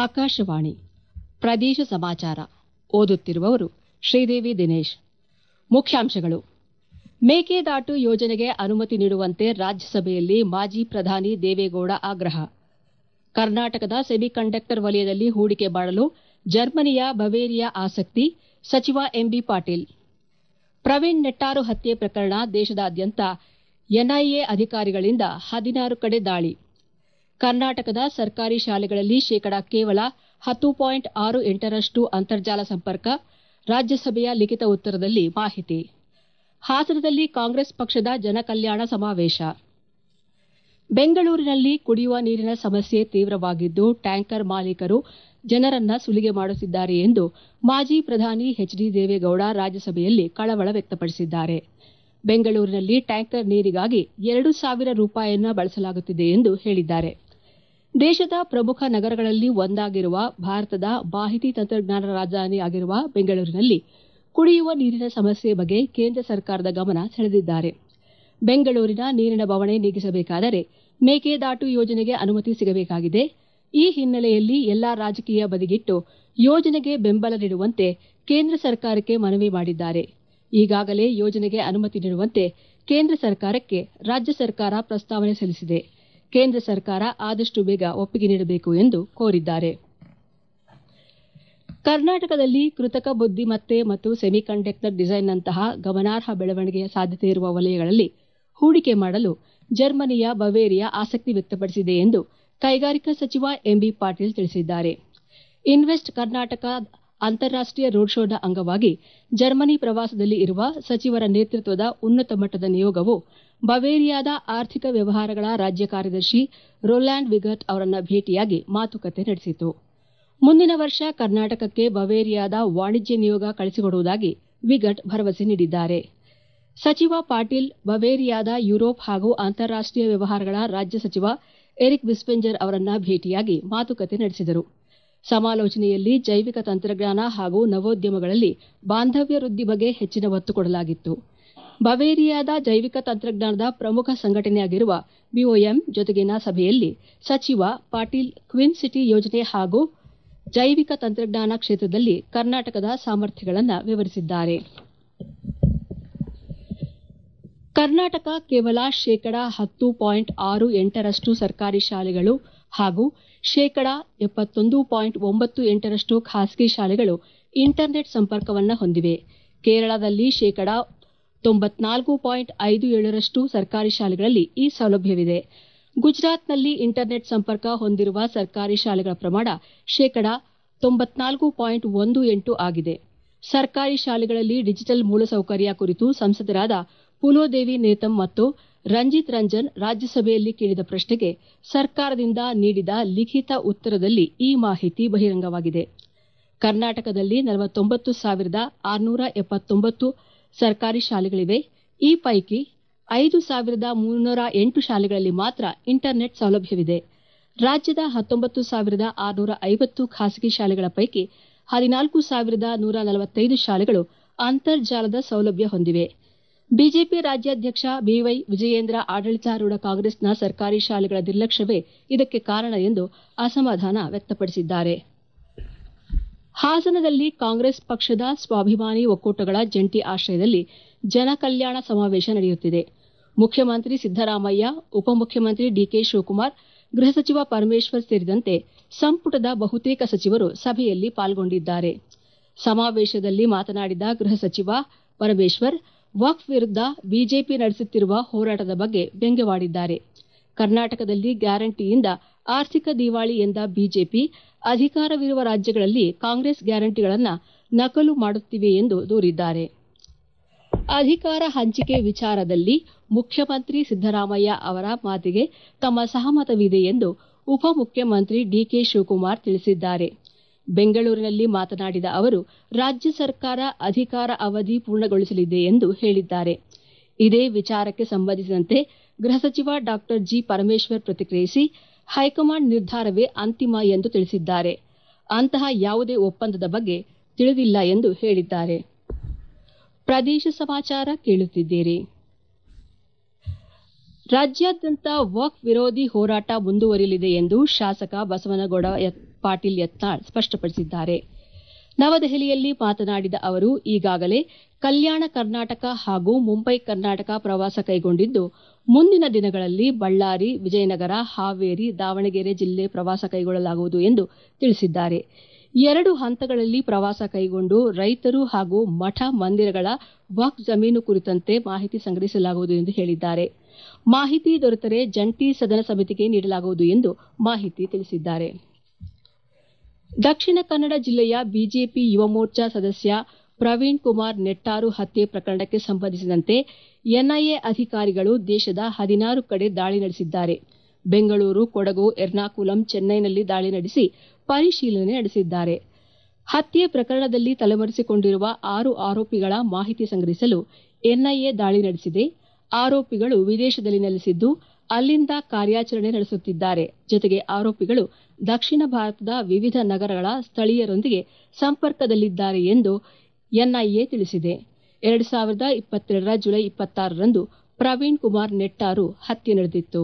ಆಕಾಶವಾಣಿ ಪ್ರದೇಶ ಸಮಾಚಾರ ಓದುತ್ತಿರುವವರು ಶ್ರೀದೇವಿ ದಿನೇಶ್ ಮುಖ್ಯಾಂಶಗಳು ಮೇಕೆದಾಟು ಯೋಜನೆಗೆ ಅನುಮತಿ ನೀಡುವಂತೆ ರಾಜ್ಯಸಭೆಯಲ್ಲಿ ಮಾಜಿ ಪ್ರಧಾನಿ ದೇವೇಗೌಡ ಆಗ್ರಹ ಕರ್ನಾಟಕದ ಸೆಮಿಕಂಡಕ್ಟರ್ ವಲಯದಲ್ಲಿ ಹೂಡಿಕೆ ಮಾಡಲು ಜರ್ಮನಿಯ ಬವೇರಿಯಾ ಆಸಕ್ತಿ ಸಚಿವ ಎಂಬಿ ಪಾಟೀಲ್ ಪ್ರವೀಣ್ ನೆಟ್ಟಾರು ಹತ್ಯೆ ಪ್ರಕರಣ ದೇಶದಾದ್ಯಂತ ಎನ್ಐಎ ಅಧಿಕಾರಿಗಳಿಂದ ಹದಿನಾರು ಕಡೆ ದಾಳಿ ಕರ್ನಾಟಕದ ಸರ್ಕಾರಿ ಶಾಲೆಗಳಲ್ಲಿ ಶೇಕಡ ಕೇವಲ ಹತ್ತು ಪಾಯಿಂಟ್ ಆರು ಎಂಟರಷ್ಟು ಅಂತರ್ಜಾಲ ಸಂಪರ್ಕ ರಾಜ್ಯಸಭೆಯ ಲಿಖಿತ ಉತ್ತರದಲ್ಲಿ ಮಾಹಿತಿ ಹಾಸನದಲ್ಲಿ ಕಾಂಗ್ರೆಸ್ ಪಕ್ಷದ ಜನಕಲ್ಯಾಣ ಸಮಾವೇಶ ಬೆಂಗಳೂರಿನಲ್ಲಿ ಕುಡಿಯುವ ನೀರಿನ ಸಮಸ್ಯೆ ತೀವ್ರವಾಗಿದ್ದು ಟ್ಯಾಂಕರ್ ಮಾಲೀಕರು ಜನರನ್ನ ಸುಲಿಗೆ ಮಾಡುತ್ತಿದ್ದಾರೆ ಎಂದು ಮಾಜಿ ಪ್ರಧಾನಿ ಎಚ್ ಡಿ ದೇವೇಗೌಡ ರಾಜ್ಯಸಭೆಯಲ್ಲಿ ಕಳವಳ ವ್ಯಕ್ತಪಡಿಸಿದ್ದಾರೆ ಬೆಂಗಳೂರಿನಲ್ಲಿ ಟ್ಯಾಂಕರ್ ನೀರಿಗಾಗಿ ಎರಡು ಸಾವಿರ ರೂಪಾಯಿಯನ್ನ ಬಳಸಲಾಗುತ್ತಿದೆ ಎಂದು ಹೇಳಿದ್ದಾರೆ ದೇಶದ ಪ್ರಮುಖ ನಗರಗಳಲ್ಲಿ ಒಂದಾಗಿರುವ ಭಾರತದ ಮಾಹಿತಿ ತಂತ್ರಜ್ಞಾನ ರಾಜಧಾನಿಯಾಗಿರುವ ಬೆಂಗಳೂರಿನಲ್ಲಿ ಕುಡಿಯುವ ನೀರಿನ ಸಮಸ್ಯೆ ಬಗ್ಗೆ ಕೇಂದ್ರ ಸರ್ಕಾರದ ಗಮನ ಸೆಳೆದಿದ್ದಾರೆ ಬೆಂಗಳೂರಿನ ನೀರಿನ ಬವಣೆ ನೀಗಿಸಬೇಕಾದರೆ ಮೇಕೆದಾಟು ಯೋಜನೆಗೆ ಅನುಮತಿ ಸಿಗಬೇಕಾಗಿದೆ ಈ ಹಿನ್ನೆಲೆಯಲ್ಲಿ ಎಲ್ಲಾ ರಾಜಕೀಯ ಬದಿಗಿಟ್ಟು ಯೋಜನೆಗೆ ಬೆಂಬಲ ನೀಡುವಂತೆ ಕೇಂದ್ರ ಸರ್ಕಾರಕ್ಕೆ ಮನವಿ ಮಾಡಿದ್ದಾರೆ ಈಗಾಗಲೇ ಯೋಜನೆಗೆ ಅನುಮತಿ ನೀಡುವಂತೆ ಕೇಂದ್ರ ಸರ್ಕಾರಕ್ಕೆ ರಾಜ್ಯ ಸರ್ಕಾರ ಪ್ರಸ್ತಾವನೆ ಸಲ್ಲಿಸಿದೆ ಕೇಂದ್ರ ಸರ್ಕಾರ ಆದಷ್ಟು ಬೇಗ ಒಪ್ಪಿಗೆ ನೀಡಬೇಕು ಎಂದು ಕೋರಿದ್ದಾರೆ ಕರ್ನಾಟಕದಲ್ಲಿ ಕೃತಕ ಬುದ್ದಿಮತ್ತೆ ಮತ್ತು ಸೆಮಿಕಂಡಕ್ಟರ್ ಡಿಸೈನ್ನಂತಹ ಗಮನಾರ್ಹ ಬೆಳವಣಿಗೆಯ ಸಾಧ್ಯತೆ ಇರುವ ವಲಯಗಳಲ್ಲಿ ಹೂಡಿಕೆ ಮಾಡಲು ಜರ್ಮನಿಯ ಬವೇರಿಯಾ ಆಸಕ್ತಿ ವ್ಯಕ್ತಪಡಿಸಿದೆ ಎಂದು ಕೈಗಾರಿಕಾ ಸಚಿವ ಎಂಬಿ ಪಾಟೀಲ್ ತಿಳಿಸಿದ್ದಾರೆ ಇನ್ವೆಸ್ಟ್ ಕರ್ನಾಟಕ ಅಂತಾರಾಷ್ಟೀಯ ರೋಡ್ ಶೋನ ಅಂಗವಾಗಿ ಜರ್ಮನಿ ಪ್ರವಾಸದಲ್ಲಿ ಇರುವ ಸಚಿವರ ನೇತೃತ್ವದ ಉನ್ನತ ಮಟ್ಟದ ನಿಯೋಗವು ಬವೇರಿಯಾದ ಆರ್ಥಿಕ ವ್ಯವಹಾರಗಳ ರಾಜ್ಯ ಕಾರ್ಯದರ್ಶಿ ರೋಲ್ಯಾಂಡ್ ವಿಗಟ್ ಅವರನ್ನ ಭೇಟಿಯಾಗಿ ಮಾತುಕತೆ ನಡೆಸಿತು ಮುಂದಿನ ವರ್ಷ ಕರ್ನಾಟಕಕ್ಕೆ ಬವೇರಿಯಾದ ವಾಣಿಜ್ಯ ನಿಯೋಗ ಕಳಿಸಿಕೊಡುವುದಾಗಿ ವಿಗಟ್ ಭರವಸೆ ನೀಡಿದ್ದಾರೆ ಸಚಿವ ಪಾಟೀಲ್ ಬವೇರಿಯಾದ ಯುರೋಪ್ ಹಾಗೂ ಅಂತಾರಾಷ್ಟೀಯ ವ್ಯವಹಾರಗಳ ರಾಜ್ಯ ಸಚಿವ ಎರಿಕ್ ವಿಸ್ಪೆಂಜರ್ ಅವರನ್ನ ಭೇಟಿಯಾಗಿ ಮಾತುಕತೆ ನಡೆಸಿದರು ಸಮಾಲೋಚನೆಯಲ್ಲಿ ಜೈವಿಕ ತಂತ್ರಜ್ಞಾನ ಹಾಗೂ ನವೋದ್ಯಮಗಳಲ್ಲಿ ಬಾಂಧವ್ಯ ವೃದ್ಧಿ ಬಗ್ಗೆ ಹೆಚ್ಚಿನ ಒತ್ತು ಕೊಡಲಾಗಿತ್ತು ಬವೇರಿಯಾದ ಜೈವಿಕ ತಂತ್ರಜ್ಞಾನದ ಪ್ರಮುಖ ಸಂಘಟನೆಯಾಗಿರುವ ಬಿಒಎಂ ಜೊತೆಗಿನ ಸಭೆಯಲ್ಲಿ ಸಚಿವ ಪಾಟೀಲ್ ಕ್ವಿನ್ ಸಿಟಿ ಯೋಜನೆ ಹಾಗೂ ಜೈವಿಕ ತಂತ್ರಜ್ಞಾನ ಕ್ಷೇತ್ರದಲ್ಲಿ ಕರ್ನಾಟಕದ ಸಾಮರ್ಥ್ಯಗಳನ್ನು ವಿವರಿಸಿದ್ದಾರೆ ಕರ್ನಾಟಕ ಕೇವಲ ಶೇಕಡ ಹತ್ತು ಪಾಯಿಂಟ್ ಆರು ಎಂಟರಷ್ಟು ಸರ್ಕಾರಿ ಶಾಲೆಗಳು ಹಾಗೂ ಶೇಕಡ ಎಪ್ಪತ್ತೊಂದು ಪಾಯಿಂಟ್ ಒಂಬತ್ತು ಎಂಟರಷ್ಟು ಖಾಸಗಿ ಶಾಲೆಗಳು ಇಂಟರ್ನೆಟ್ ಸಂಪರ್ಕವನ್ನು ಹೊಂದಿವೆ ಕೇರಳದಲ್ಲಿ ಶೇಕಡ ತೊಂಬತ್ನಾಲ್ಕು ಪಾಯಿಂಟ್ ಐದು ಏಳರಷ್ಟು ಸರ್ಕಾರಿ ಶಾಲೆಗಳಲ್ಲಿ ಈ ಸೌಲಭ್ಯವಿದೆ ಗುಜರಾತ್ನಲ್ಲಿ ಇಂಟರ್ನೆಟ್ ಸಂಪರ್ಕ ಹೊಂದಿರುವ ಸರ್ಕಾರಿ ಶಾಲೆಗಳ ಪ್ರಮಾಣ ಶೇಕಡ ತೊಂಬತ್ನಾಲ್ಕು ಪಾಯಿಂಟ್ ಒಂದು ಎಂಟು ಆಗಿದೆ ಸರ್ಕಾರಿ ಶಾಲೆಗಳಲ್ಲಿ ಡಿಜಿಟಲ್ ಮೂಲಸೌಕರ್ಯ ಕುರಿತು ಸಂಸದರಾದ ಪುಲೋದೇವಿ ನೇತಂ ಮತ್ತು ರಂಜಿತ್ ರಂಜನ್ ರಾಜ್ಯಸಭೆಯಲ್ಲಿ ಕೇಳಿದ ಪ್ರಶ್ನೆಗೆ ಸರ್ಕಾರದಿಂದ ನೀಡಿದ ಲಿಖಿತ ಉತ್ತರದಲ್ಲಿ ಈ ಮಾಹಿತಿ ಬಹಿರಂಗವಾಗಿದೆ ಕರ್ನಾಟಕದಲ್ಲಿ ನಲವತ್ತೊಂಬತ್ತು ಸಾವಿರದ ಆರುನೂರ ಎಪ್ಪತ್ತೊಂಬತ್ತು ಸರ್ಕಾರಿ ಶಾಲೆಗಳಿವೆ ಈ ಪೈಕಿ ಐದು ಸಾವಿರದ ಮುನ್ನೂರ ಎಂಟು ಶಾಲೆಗಳಲ್ಲಿ ಮಾತ್ರ ಇಂಟರ್ನೆಟ್ ಸೌಲಭ್ಯವಿದೆ ರಾಜ್ಯದ ಹತ್ತೊಂಬತ್ತು ಸಾವಿರದ ಆರುನೂರ ಐವತ್ತು ಖಾಸಗಿ ಶಾಲೆಗಳ ಪೈಕಿ ಹದಿನಾಲ್ಕು ಸಾವಿರದ ನೂರ ನಲವತ್ತೈದು ಶಾಲೆಗಳು ಅಂತರ್ಜಾಲದ ಸೌಲಭ್ಯ ಹೊಂದಿವೆ ಬಿಜೆಪಿ ರಾಜ್ಯಾಧ್ಯಕ್ಷ ಬಿವೈ ವಿಜಯೇಂದ್ರ ಆಡಳಿತಾರೂಢ ಕಾಂಗ್ರೆಸ್ನ ಸರ್ಕಾರಿ ಶಾಲೆಗಳ ನಿರ್ಲಕ್ಷ್ಯವೇ ಇದಕ್ಕೆ ಕಾರಣ ಎಂದು ಅಸಮಾಧಾನ ವ್ಯಕ್ತಪಡಿಸಿದ್ದಾರೆ ಹಾಸನದಲ್ಲಿ ಕಾಂಗ್ರೆಸ್ ಪಕ್ಷದ ಸ್ವಾಭಿಮಾನಿ ಒಕ್ಕೂಟಗಳ ಜಂಟಿ ಆಶ್ರಯದಲ್ಲಿ ಜನಕಲ್ಯಾಣ ಸಮಾವೇಶ ನಡೆಯುತ್ತಿದೆ ಮುಖ್ಯಮಂತ್ರಿ ಸಿದ್ದರಾಮಯ್ಯ ಉಪಮುಖ್ಯಮಂತ್ರಿ ಡಿಕೆ ಶಿವಕುಮಾರ್ ಗೃಹ ಸಚಿವ ಪರಮೇಶ್ವರ್ ಸೇರಿದಂತೆ ಸಂಪುಟದ ಬಹುತೇಕ ಸಚಿವರು ಸಭೆಯಲ್ಲಿ ಪಾಲ್ಗೊಂಡಿದ್ದಾರೆ ಸಮಾವೇಶದಲ್ಲಿ ಮಾತನಾಡಿದ ಗೃಹ ಸಚಿವ ಪರಮೇಶ್ವರ್ ವಕ್ಫ್ ವಿರುದ್ಧ ಬಿಜೆಪಿ ನಡೆಸುತ್ತಿರುವ ಹೋರಾಟದ ಬಗ್ಗೆ ವ್ಯಂಗ್ಯವಾಡಿದ್ದಾರೆ ಕರ್ನಾಟಕದಲ್ಲಿ ಗ್ಯಾರಂಟಿಯಿಂದ ಆರ್ಥಿಕ ದಿವಾಳಿ ಎಂದ ಬಿಜೆಪಿ ಅಧಿಕಾರವಿರುವ ರಾಜ್ಯಗಳಲ್ಲಿ ಕಾಂಗ್ರೆಸ್ ಗ್ಯಾರಂಟಿಗಳನ್ನು ನಕಲು ಮಾಡುತ್ತಿವೆ ಎಂದು ದೂರಿದ್ದಾರೆ ಅಧಿಕಾರ ಹಂಚಿಕೆ ವಿಚಾರದಲ್ಲಿ ಮುಖ್ಯಮಂತ್ರಿ ಸಿದ್ದರಾಮಯ್ಯ ಅವರ ಮಾತಿಗೆ ತಮ್ಮ ಸಹಮತವಿದೆ ಎಂದು ಉಪಮುಖ್ಯಮಂತ್ರಿ ಡಿಕೆ ಶಿವಕುಮಾರ್ ತಿಳಿಸಿದ್ದಾರೆ ಬೆಂಗಳೂರಿನಲ್ಲಿ ಮಾತನಾಡಿದ ಅವರು ರಾಜ್ಯ ಸರ್ಕಾರ ಅಧಿಕಾರ ಅವಧಿ ಪೂರ್ಣಗೊಳಿಸಲಿದೆ ಎಂದು ಹೇಳಿದ್ದಾರೆ ಇದೇ ವಿಚಾರಕ್ಕೆ ಸಂಬಂಧಿಸಿದಂತೆ ಗೃಹ ಸಚಿವ ಡಾ ಜಿ ಪರಮೇಶ್ವರ್ ಪ್ರತಿಕ್ರಿಯಿಸಿ ಹೈಕಮಾಂಡ್ ನಿರ್ಧಾರವೇ ಅಂತಿಮ ಎಂದು ತಿಳಿಸಿದ್ದಾರೆ ಅಂತಹ ಯಾವುದೇ ಒಪ್ಪಂದದ ಬಗ್ಗೆ ತಿಳಿದಿಲ್ಲ ಎಂದು ಹೇಳಿದ್ದಾರೆ ಪ್ರದೇಶ ಸಮಾಚಾರ ಕೇಳುತ್ತಿದ್ದೀರಿ ರಾಜ್ಯಾದ್ಯಂತ ವಕ್ಫ್ ವಿರೋಧಿ ಹೋರಾಟ ಮುಂದುವರಿಯಲಿದೆ ಎಂದು ಶಾಸಕ ಬಸವನಗೌಡ ಪಾಟೀಲ್ ಯತ್ನಾಳ್ ಸ್ಪಷ್ಟಪಡಿಸಿದ್ದಾರೆ ನವದೆಹಲಿಯಲ್ಲಿ ಮಾತನಾಡಿದ ಅವರು ಈಗಾಗಲೇ ಕಲ್ಯಾಣ ಕರ್ನಾಟಕ ಹಾಗೂ ಮುಂಬೈ ಕರ್ನಾಟಕ ಪ್ರವಾಸ ಕೈಗೊಂಡಿದ್ದು ಮುಂದಿನ ದಿನಗಳಲ್ಲಿ ಬಳ್ಳಾರಿ ವಿಜಯನಗರ ಹಾವೇರಿ ದಾವಣಗೆರೆ ಜಿಲ್ಲೆ ಪ್ರವಾಸ ಕೈಗೊಳ್ಳಲಾಗುವುದು ಎಂದು ತಿಳಿಸಿದ್ದಾರೆ ಎರಡು ಹಂತಗಳಲ್ಲಿ ಪ್ರವಾಸ ಕೈಗೊಂಡು ರೈತರು ಹಾಗೂ ಮಠ ಮಂದಿರಗಳ ವಕ್ಫ್ ಜಮೀನು ಕುರಿತಂತೆ ಮಾಹಿತಿ ಸಂಗ್ರಹಿಸಲಾಗುವುದು ಎಂದು ಹೇಳಿದ್ದಾರೆ ಮಾಹಿತಿ ದೊರೆತರೆ ಜಂಟಿ ಸದನ ಸಮಿತಿಗೆ ನೀಡಲಾಗುವುದು ಎಂದು ಮಾಹಿತಿ ತಿಳಿಸಿದ್ದಾರೆ ದಕ್ಷಿಣ ಕನ್ನಡ ಜಿಲ್ಲೆಯ ಬಿಜೆಪಿ ಯುವ ಮೋರ್ಚಾ ಸದಸ್ಯ ಪ್ರವೀಣ್ ಕುಮಾರ್ ನೆಟ್ಟಾರು ಹತ್ಯೆ ಪ್ರಕರಣಕ್ಕೆ ಸಂಬಂಧಿಸಿದಂತೆ ಎನ್ಐಎ ಅಧಿಕಾರಿಗಳು ದೇಶದ ಹದಿನಾರು ಕಡೆ ದಾಳಿ ನಡೆಸಿದ್ದಾರೆ ಬೆಂಗಳೂರು ಕೊಡಗು ಎರ್ನಾಕುಲಂ ಚೆನ್ನೈನಲ್ಲಿ ದಾಳಿ ನಡೆಸಿ ಪರಿಶೀಲನೆ ನಡೆಸಿದ್ದಾರೆ ಹತ್ಯೆ ಪ್ರಕರಣದಲ್ಲಿ ತಲೆಮರೆಸಿಕೊಂಡಿರುವ ಆರು ಆರೋಪಿಗಳ ಮಾಹಿತಿ ಸಂಗ್ರಹಿಸಲು ಎನ್ಐಎ ದಾಳಿ ನಡೆಸಿದೆ ಆರೋಪಿಗಳು ವಿದೇಶದಲ್ಲಿ ನೆಲೆಸಿದ್ದು ಅಲ್ಲಿಂದ ಕಾರ್ಯಾಚರಣೆ ನಡೆಸುತ್ತಿದ್ದಾರೆ ಜೊತೆಗೆ ಆರೋಪಿಗಳು ದಕ್ಷಿಣ ಭಾರತದ ವಿವಿಧ ನಗರಗಳ ಸ್ಥಳೀಯರೊಂದಿಗೆ ಸಂಪರ್ಕದಲ್ಲಿದ್ದಾರೆ ಎಂದು ಎನ್ಐಎ ತಿಳಿಸಿದೆ ಎರಡು ಸಾವಿರದ ಇಪ್ಪತ್ತೆರಡರ ಜುಲೈ ಇಪ್ಪತ್ತಾರರಂದು ಪ್ರವೀಣ್ ಕುಮಾರ್ ನೆಟ್ಟಾರು ಹತ್ಯೆ ನಡೆದಿತ್ತು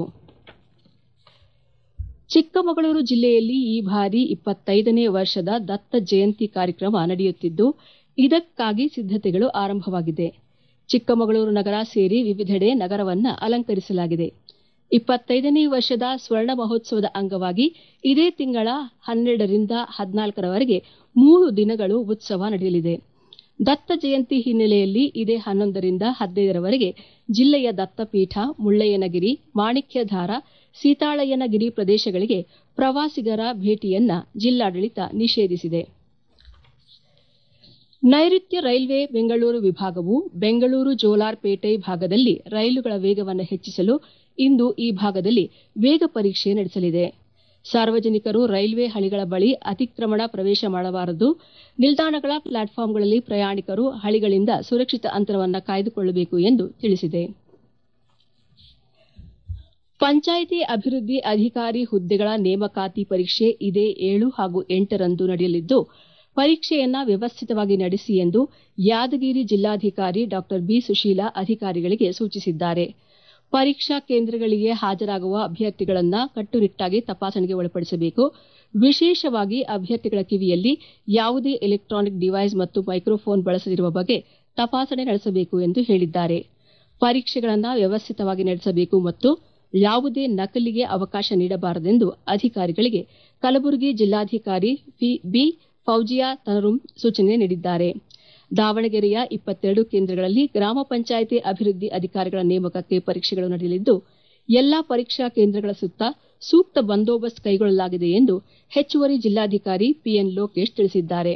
ಚಿಕ್ಕಮಗಳೂರು ಜಿಲ್ಲೆಯಲ್ಲಿ ಈ ಬಾರಿ ಇಪ್ಪತ್ತೈದನೇ ವರ್ಷದ ದತ್ತ ಜಯಂತಿ ಕಾರ್ಯಕ್ರಮ ನಡೆಯುತ್ತಿದ್ದು ಇದಕ್ಕಾಗಿ ಸಿದ್ದತೆಗಳು ಆರಂಭವಾಗಿದೆ ಚಿಕ್ಕಮಗಳೂರು ನಗರ ಸೇರಿ ವಿವಿಧೆಡೆ ನಗರವನ್ನ ಅಲಂಕರಿಸಲಾಗಿದೆ ಇಪ್ಪತ್ತೈದನೇ ವರ್ಷದ ಸ್ವರ್ಣ ಮಹೋತ್ಸವದ ಅಂಗವಾಗಿ ಇದೇ ತಿಂಗಳ ಹನ್ನೆರಡರಿಂದ ಹದಿನಾಲ್ಕರವರೆಗೆ ಮೂರು ದಿನಗಳು ಉತ್ಸವ ನಡೆಯಲಿದೆ ದತ್ತ ಜಯಂತಿ ಹಿನ್ನೆಲೆಯಲ್ಲಿ ಇದೇ ಹನ್ನೊಂದರಿಂದ ಹದಿನೈದರವರೆಗೆ ಜಿಲ್ಲೆಯ ದತ್ತಪೀಠ ಮುಳ್ಳಯ್ಯನಗಿರಿ ಮಾಣಿಕ್ಯಧಾರ ಸೀತಾಳಯ್ಯನಗಿರಿ ಪ್ರದೇಶಗಳಿಗೆ ಪ್ರವಾಸಿಗರ ಭೇಟಿಯನ್ನ ಜಿಲ್ಲಾಡಳಿತ ನಿಷೇಧಿಸಿದೆ ನೈಋತ್ಯ ರೈಲ್ವೆ ಬೆಂಗಳೂರು ವಿಭಾಗವು ಬೆಂಗಳೂರು ಜೋಲಾರ್ಪೇಟೆ ಭಾಗದಲ್ಲಿ ರೈಲುಗಳ ವೇಗವನ್ನು ಹೆಚ್ಚಿಸಲು ಇಂದು ಈ ಭಾಗದಲ್ಲಿ ವೇಗ ಪರೀಕ್ಷೆ ನಡೆಸಲಿದೆ ಸಾರ್ವಜನಿಕರು ರೈಲ್ವೆ ಹಳಿಗಳ ಬಳಿ ಅತಿಕ್ರಮಣ ಪ್ರವೇಶ ಮಾಡಬಾರದು ನಿಲ್ದಾಣಗಳ ಪ್ಲಾಟ್ಫಾರ್ಮ್ಗಳಲ್ಲಿ ಪ್ರಯಾಣಿಕರು ಹಳಿಗಳಿಂದ ಸುರಕ್ಷಿತ ಅಂತರವನ್ನು ಕಾಯ್ದುಕೊಳ್ಳಬೇಕು ಎಂದು ತಿಳಿಸಿದೆ ಪಂಚಾಯಿತಿ ಅಭಿವೃದ್ಧಿ ಅಧಿಕಾರಿ ಹುದ್ದೆಗಳ ನೇಮಕಾತಿ ಪರೀಕ್ಷೆ ಇದೇ ಏಳು ಹಾಗೂ ಎಂಟರಂದು ನಡೆಯಲಿದ್ದು ಪರೀಕ್ಷೆಯನ್ನ ವ್ಯವಸ್ಥಿತವಾಗಿ ನಡೆಸಿ ಎಂದು ಯಾದಗಿರಿ ಜಿಲ್ಲಾಧಿಕಾರಿ ಡಾ ಬಿ ಸುಶೀಲಾ ಅಧಿಕಾರಿಗಳಿಗೆ ಸೂಚಿಸಿದ್ದಾರೆ ಪರೀಕ್ಷಾ ಕೇಂದ್ರಗಳಿಗೆ ಹಾಜರಾಗುವ ಅಭ್ಯರ್ಥಿಗಳನ್ನ ಕಟ್ಟುನಿಟ್ಟಾಗಿ ತಪಾಸಣೆಗೆ ಒಳಪಡಿಸಬೇಕು ವಿಶೇಷವಾಗಿ ಅಭ್ಯರ್ಥಿಗಳ ಕಿವಿಯಲ್ಲಿ ಯಾವುದೇ ಎಲೆಕ್ಟ್ರಾನಿಕ್ ಡಿವೈಸ್ ಮತ್ತು ಮೈಕ್ರೋಫೋನ್ ಬಳಸದಿರುವ ಬಗ್ಗೆ ತಪಾಸಣೆ ನಡೆಸಬೇಕು ಎಂದು ಹೇಳಿದ್ದಾರೆ ಪರೀಕ್ಷೆಗಳನ್ನು ವ್ಯವಸ್ಥಿತವಾಗಿ ನಡೆಸಬೇಕು ಮತ್ತು ಯಾವುದೇ ನಕಲಿಗೆ ಅವಕಾಶ ನೀಡಬಾರದೆಂದು ಅಧಿಕಾರಿಗಳಿಗೆ ಕಲಬುರಗಿ ಜಿಲ್ಲಾಧಿಕಾರಿ ಬಿ ಫೌಜಿಯಾ ತನರುಂ ಸೂಚನೆ ನೀಡಿದ್ದಾರೆ ದಾವಣಗೆರೆಯ ಇಪ್ಪತ್ತೆರಡು ಕೇಂದ್ರಗಳಲ್ಲಿ ಗ್ರಾಮ ಪಂಚಾಯಿತಿ ಅಭಿವೃದ್ಧಿ ಅಧಿಕಾರಿಗಳ ನೇಮಕಕ್ಕೆ ಪರೀಕ್ಷೆಗಳು ನಡೆಯಲಿದ್ದು ಎಲ್ಲಾ ಪರೀಕ್ಷಾ ಕೇಂದ್ರಗಳ ಸುತ್ತ ಸೂಕ್ತ ಬಂದೋಬಸ್ತ್ ಕೈಗೊಳ್ಳಲಾಗಿದೆ ಎಂದು ಹೆಚ್ಚುವರಿ ಜಿಲ್ಲಾಧಿಕಾರಿ ಪಿಎನ್ ಲೋಕೇಶ್ ತಿಳಿಸಿದ್ದಾರೆ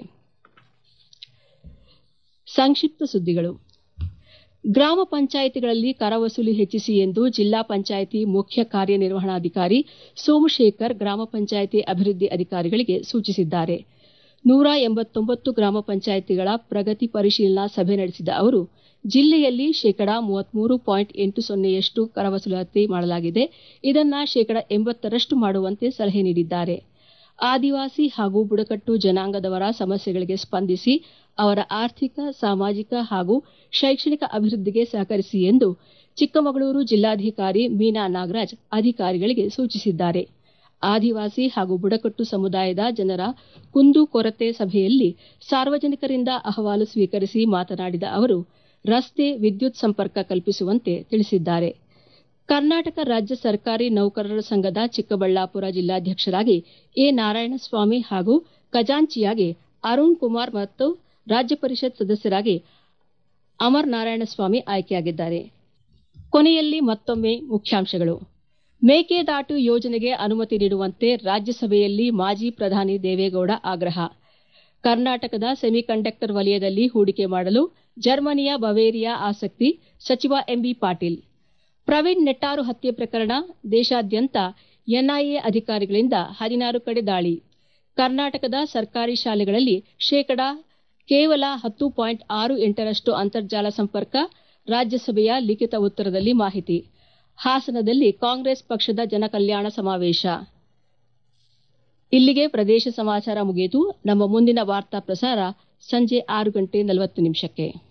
ಸಂಕ್ಷಿಪ್ತ ಸುದ್ದಿಗಳು ಗ್ರಾಮ ಪಂಚಾಯಿತಿಗಳಲ್ಲಿ ಕರ ವಸೂಲಿ ಹೆಚ್ಚಿಸಿ ಎಂದು ಜಿಲ್ಲಾ ಪಂಚಾಯಿತಿ ಮುಖ್ಯ ಕಾರ್ಯನಿರ್ವಹಣಾಧಿಕಾರಿ ಸೋಮಶೇಖರ್ ಗ್ರಾಮ ಪಂಚಾಯಿತಿ ಅಭಿವೃದ್ಧಿ ಅಧಿಕಾರಿಗಳಿಗೆ ಸೂಚಿಸಿದ್ದಾರೆ ನೂರ ಎಂಬತ್ತೊಂಬತ್ತು ಗ್ರಾಮ ಪಂಚಾಯಿತಿಗಳ ಪ್ರಗತಿ ಪರಿಶೀಲನಾ ಸಭೆ ನಡೆಸಿದ ಅವರು ಜಿಲ್ಲೆಯಲ್ಲಿ ಶೇಕಡಾ ಮೂವತ್ಮೂರು ಪಾಯಿಂಟ್ ಎಂಟು ಸೊನ್ನೆಯಷ್ಟು ಕರ ವಸೂಲಾತಿ ಮಾಡಲಾಗಿದೆ ಇದನ್ನ ಶೇಕಡಾ ಎಂಬತ್ತರಷ್ಟು ಮಾಡುವಂತೆ ಸಲಹೆ ನೀಡಿದ್ದಾರೆ ಆದಿವಾಸಿ ಹಾಗೂ ಬುಡಕಟ್ಟು ಜನಾಂಗದವರ ಸಮಸ್ಯೆಗಳಿಗೆ ಸ್ಪಂದಿಸಿ ಅವರ ಆರ್ಥಿಕ ಸಾಮಾಜಿಕ ಹಾಗೂ ಶೈಕ್ಷಣಿಕ ಅಭಿವೃದ್ಧಿಗೆ ಸಹಕರಿಸಿ ಎಂದು ಚಿಕ್ಕಮಗಳೂರು ಜಿಲ್ಲಾಧಿಕಾರಿ ಮೀನಾ ನಾಗರಾಜ್ ಅಧಿಕಾರಿಗಳಿಗೆ ಸೂಚಿಸಿದ್ದಾರೆ ಆದಿವಾಸಿ ಹಾಗೂ ಬುಡಕಟ್ಟು ಸಮುದಾಯದ ಜನರ ಕುಂದು ಕೊರತೆ ಸಭೆಯಲ್ಲಿ ಸಾರ್ವಜನಿಕರಿಂದ ಅಹವಾಲು ಸ್ವೀಕರಿಸಿ ಮಾತನಾಡಿದ ಅವರು ರಸ್ತೆ ವಿದ್ಯುತ್ ಸಂಪರ್ಕ ಕಲ್ಪಿಸುವಂತೆ ತಿಳಿಸಿದ್ದಾರೆ ಕರ್ನಾಟಕ ರಾಜ್ಯ ಸರ್ಕಾರಿ ನೌಕರರ ಸಂಘದ ಚಿಕ್ಕಬಳ್ಳಾಪುರ ಜಿಲ್ಲಾಧ್ಯಕ್ಷರಾಗಿ ಎ ನಾರಾಯಣಸ್ವಾಮಿ ಹಾಗೂ ಖಜಾಂಚಿಯಾಗಿ ಅರುಣ್ ಕುಮಾರ್ ಮತ್ತು ರಾಜ್ಯ ಪರಿಷತ್ ಸದಸ್ಯರಾಗಿ ಅಮರ್ ನಾರಾಯಣಸ್ವಾಮಿ ಆಯ್ಕೆಯಾಗಿದ್ದಾರೆ ಕೊನೆಯಲ್ಲಿ ಮತ್ತೊಮ್ಮೆ ಮುಖ್ಯಾಂಶಗಳು ಮೇಕೆದಾಟು ಯೋಜನೆಗೆ ಅನುಮತಿ ನೀಡುವಂತೆ ರಾಜ್ಯಸಭೆಯಲ್ಲಿ ಮಾಜಿ ಪ್ರಧಾನಿ ದೇವೇಗೌಡ ಆಗ್ರಹ ಕರ್ನಾಟಕದ ಸೆಮಿಕಂಡಕ್ಟರ್ ವಲಯದಲ್ಲಿ ಹೂಡಿಕೆ ಮಾಡಲು ಜರ್ಮನಿಯ ಬವೇರಿಯಾ ಆಸಕ್ತಿ ಸಚಿವ ಎಂಬಿ ಪಾಟೀಲ್ ಪ್ರವೀಣ್ ನೆಟ್ಟಾರು ಹತ್ಯೆ ಪ್ರಕರಣ ದೇಶಾದ್ಯಂತ ಎನ್ಐಎ ಅಧಿಕಾರಿಗಳಿಂದ ಹದಿನಾರು ಕಡೆ ದಾಳಿ ಕರ್ನಾಟಕದ ಸರ್ಕಾರಿ ಶಾಲೆಗಳಲ್ಲಿ ಶೇಕಡಾ ಕೇವಲ ಹತ್ತು ಪಾಯಿಂಟ್ ಆರು ಎಂಟರಷ್ಟು ಅಂತರ್ಜಾಲ ಸಂಪರ್ಕ ರಾಜ್ಯಸಭೆಯ ಲಿಖಿತ ಉತ್ತರದಲ್ಲಿ ಮಾಹಿತಿ ಹಾಸನದಲ್ಲಿ ಕಾಂಗ್ರೆಸ್ ಪಕ್ಷದ ಜನಕಲ್ಯಾಣ ಸಮಾವೇಶ ಇಲ್ಲಿಗೆ ಪ್ರದೇಶ ಸಮಾಚಾರ ಮುಗಿಯಿತು ನಮ್ಮ ಮುಂದಿನ ವಾರ್ತಾ ಪ್ರಸಾರ ಸಂಜೆ ಆರು ಗಂಟೆ ನಲವತ್ತು ನಿಮಿಷಕ್ಕೆ